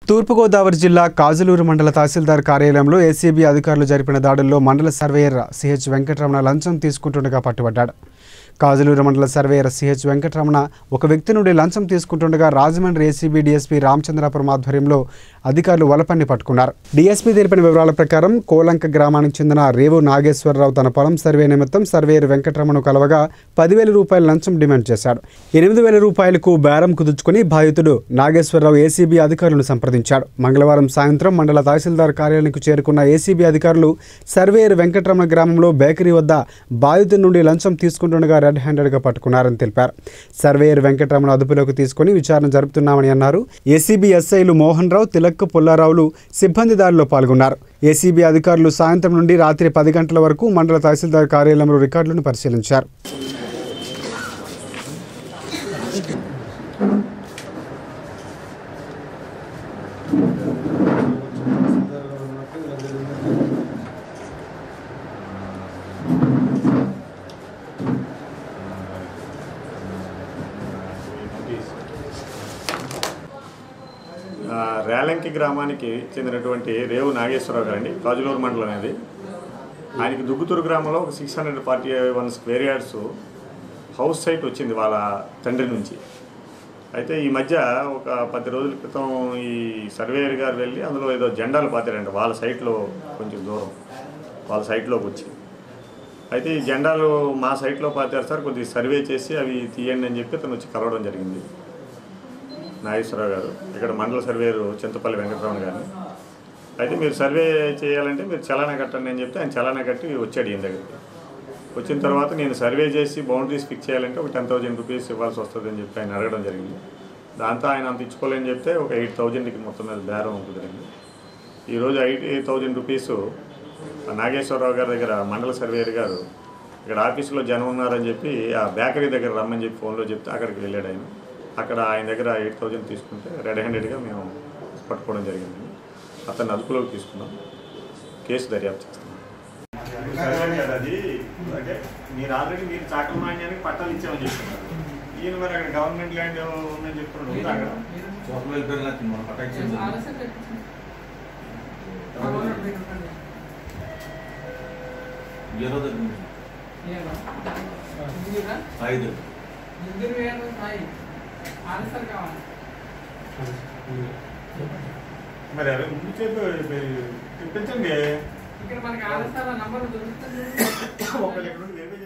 తూర్పుగోదావరి జిల్లా కాజులూరు మండల తహసీల్దార్ కార్యాలయంలో ఏసీబీ అధికారులు జరిపిన దాడుల్లో మండల సర్వేయర్ సిహెచ్ వెంకటరమణ లంచం తీసుకుంటుండగా పట్టుబడ్డాడు కాజులూరు మండల సర్వేయర్ సిహెచ్ వెంకటరమణ ఒక వ్యక్తి నుండి లంచం తీసుకుంటుండగా రాజమండ్రి ఏసీబీ డీఎస్పీ రామచంద్రాపురం ఆధ్వర్యంలో అధికారులు వలపన్ని పట్టుకున్నారు డీఎస్పీ తెలిపిన వివరాల ప్రకారం కోలంక గ్రామానికి చెందిన రేవు నాగేశ్వరరావు తన పొలం సర్వే నిమిత్తం సర్వేయర్ వెంకటరమణను కలవగా పదివేల రూపాయల లంచం డిమాండ్ చేశాడు ఎనిమిది వేల రూపాయలకు బేరం కుదుర్చుకుని బాధితుడు నాగేశ్వరరావు ఏసీబీ అధికారులను సంప్రదించాడు మంగళవారం సాయంత్రం మండల తహసీల్దార్ కార్యాలయానికి చేరుకున్న ఏసీబీ అధికారులు సర్వేయర్ వెంకటరమణ గ్రామంలో బేకరీ వద్ద బాధితుడి నుండి లంచం తీసుకుంటుండగా రెడ్ హ్యాండెడ్గా పట్టుకున్నారని తెలిపారు సర్వేయర్ వెంకటరమణ అదుపులోకి తీసుకుని విచారణ జరుపుతున్నామని అన్నారు ఏసీబీ ఎస్ఐలు మోహన్ రావు తిలక్ పుల్లారావులు సిబ్బంది దాడిలో పాల్గొన్నారు ఏసీబీ అధికారులు సాయంత్రం నుండి రాత్రి పది గంటల వరకు మండల తహసీల్దార్ కార్యాలయంలో రికార్డులను పరిశీలించారు ఆ, రేలంకి గ్రామానికి చెందినటువంటి రేవు నాగేశ్వరరావు గారండి కాజులూరు మండలం అనేది ఆయనకి దుగ్గుతూరు గ్రామంలో ఒక six hundred forty one square yards house site వచ్చింది వాళ్ళ తండ్రి నుంచి అయితే ఈ మధ్య ఒక పది రోజుల క్రితం ఈ సర్వేయర్ గారు వెళ్ళి అందులో ఏదో జెండాలు పాతారండి వాళ్ళ సైట్లో కొంచెం దూరం వాళ్ళ సైట్లోకి వచ్చి అయితే ఈ జెండాలు మా సైట్లో పాతారు సార్ కొద్దిగా సర్వే చేసి అవి తీయండి అని చెప్పి అతను వచ్చి కలవడం జరిగింది నాగేశ్వరరావు గారు ఇక్కడ మండల సర్వేరు చింతపల్లి వెంకటరమణ గారిని అయితే మీరు సర్వే చేయాలంటే మీరు చలానా కట్టండి అని చెప్తే ఆయన చలానా కట్టి వచ్చాడు ఈయన దగ్గరికి వచ్చిన తర్వాత నేను సర్వే చేసి బౌండరీస్ ఫిక్స్ చేయాలంటే ఒక టెన్ థౌజండ్ రూపీస్ ఇవ్వాల్సి వస్తుంది అని చెప్పి ఆయన అడగడం జరిగింది దాంతో ఆయన అంత ఇచ్చుకోలేని చెప్తే ఒక ఎయిట్ థౌజండ్కి మొత్తం మీద బేరం కుదిరింది ఈరోజు eight eight thousand rupees Nageswara Rao గారి దగ్గర మండల సర్వేయర్ గారు ఇక్కడ ఆఫీసులో జనం ఉన్నారని చెప్పి ఆ బేకరీ దగ్గర రమ్మని చెప్పి ఫోన్లో చెప్తే అక్కడికి వెళ్ళాడు ఆయన అక్కడ ఆయన దగ్గర ఎయిట్ థౌజండ్ తీసుకుంటే రెడ్ హ్యాండెడ్గా మేము పట్టుకోవడం జరిగింది అతన్ని అదుపులోకి తీసుకున్నాం కేసు దర్యాప్తు చేస్తున్నాం అది అంటే మీరు ఆల్రెడీ మీరు చాకల మాన్యానికి పట్టాలు ఇచ్చామని చెప్తున్నారు ఈయన మరి అక్కడ గవర్నమెంట్ ల్యాండ్ ఉందని చెప్తున్నాడు ఉందా అక్కడ సోషల్ వెల్ఫేర్ నచ్చింది మనం పట్టాల్సింది జీరో దగ్గర ఐదు మరి అవి ముందు చెప్పి తెప్పించండి ఇక్కడ మనకి ఆలస్యాల నంబర్ దొరుకుతుంది ఒకళ్ళు ఎక్కడ నుండి వెరిఫై